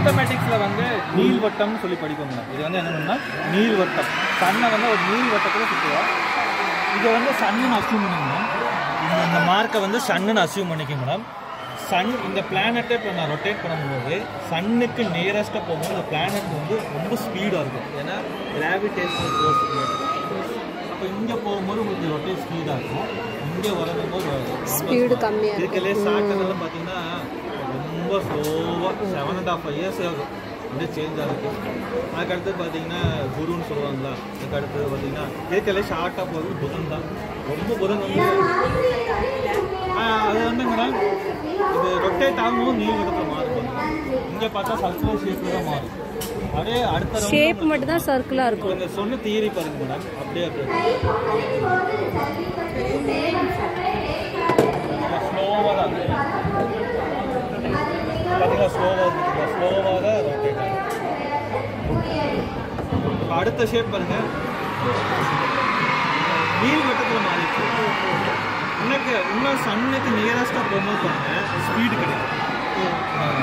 மேத்தமேட்டிக்ஸில் வந்து நீள்வட்டம்னு சொல்லி படிப்போங்க இது வந்து என்னன்னா நீள்வட்டம் சன்னை வந்து ஒரு நீள்வட்டத்தில் சுற்றுவோம் இதை வந்து சன்னுன்னு அசியூம் பண்ணுங்க மேடம் இந்த இந்த மார்க்கை வந்து சன்னுன்னு அசியூம் பண்ணிக்க மேடம் சன் இந்த பிளானட்டை இப்போ நான் ரொட்டேட் பண்ணும்போது சன்னுக்கு நியரஸ்ட்டாக போகும்போது இந்த பிளானட் வந்து ரொம்ப ஸ்பீடாக இருக்கும் ஏன்னா கிராவிடேஷனல் ஃபோர்ஸ் அப்போ இங்கே போகும்போது உங்களுக்கு ரொட்டேட் ஸ்பீடாக இருக்கும் இங்கே வரும்போது ஸ்பீடு கம்மியாக இருக்கும் இதுக்கெல்லாம் சாட்டர்லாம் பார்த்தீங்கன்னா ரொம்ப ஸ்லோவாக செவன் அண்ட் ஹாஃப் இயர்ஸ் ஆகும் வந்து சேஞ்ச் ஆகுது அதுக்கடுத்து பார்த்தீங்கன்னா குருன்னு சொல்லுவாங்களா அதுக்கு அடுத்தது பார்த்தீங்கன்னா இதுக்கெல்லாம் ஷார்ட்டாக போகிறது புதன் தான் ரொம்ப புதன் வந்து ஆ, அது வந்து மேடம் இது ரொட்டேட் ஆகும்போது நீள் விடத்தில் மாறும் இங்கே பார்த்தா சல்ஃபர் ஷேப்பில் தான் மாறும் அப்படியே அடுத்த round ஷேப் மட்டும் தான் சர்க்கிளாக இருக்கும் இவங்க சொன்ன தியரி பாருங்க மேடம் அப்படியே அப்படியே ஸ்லோவாக தான் பார்த்தீங்களா ஸ்லோவாக இருக்குது ஸ்லோவாக தான் ரொட்டேட் இப்போ அடுத்த ஷேப் பாருங்க நீள் வட்டத்தில் மாறிடுச்சு இன்னக்கு இன்னும் சன்னுக்கு நியரஸ்டாக போகும்போது பாருங்க ஸ்பீடு கிடைக்கும்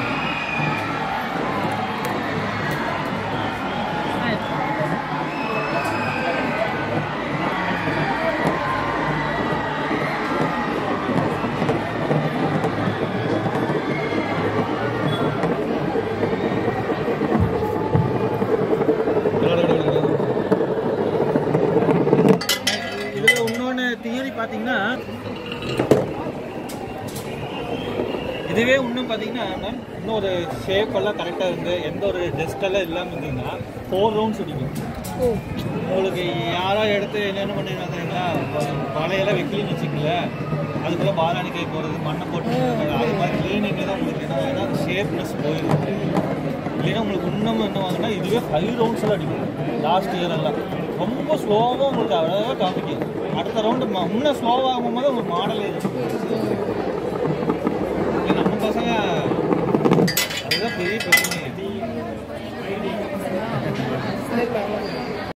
இதுல இன்னொன்று தியரி பார்த்தீங்கன்னா இதுவே இன்னும் பார்த்தீங்கன்னா மேம் இன்னும் ஒரு ஷேப் எல்லாம் கரெக்டாக இருந்து எந்த ஒரு டெஸ்ட் எல்லாம் இல்லாமல் இருந்தீங்கன்னா ஃபோர் ரவுண்ட்ஸ் அடிக்கும் ஓ உங்களுக்கு யாரோ எடுத்து என்னென்ன பண்ணிடுறாங்கன்னா வலையெல்லாம் வைக்கலின்னு வச்சுக்கல அதுக்குள்ள பாலாணி கை போகிறது மண்ணை போட்டு அது மாதிரி கிளீனிங்கில் தான் உங்களுக்கு என்ன ஆகுதுன்னா ஷேப்னஸ் போயிடும் இல்லைன்னா உங்களுக்கு இன்னமும் என்ன ஆகுதுன்னா இதுவே ஃபைவ் ரவுண்ட்ஸில் அடிக்கும் லாஸ்ட் இயர் எல்லாம் ரொம்ப ஸ்லோவாக உங்களுக்கு அவ்வளோதான் காமிக்கும் அடுத்த ரவுண்டு இன்னும் ஸ்லோவாகும் போது உங்களுக்கு மாடலே இருக்கும்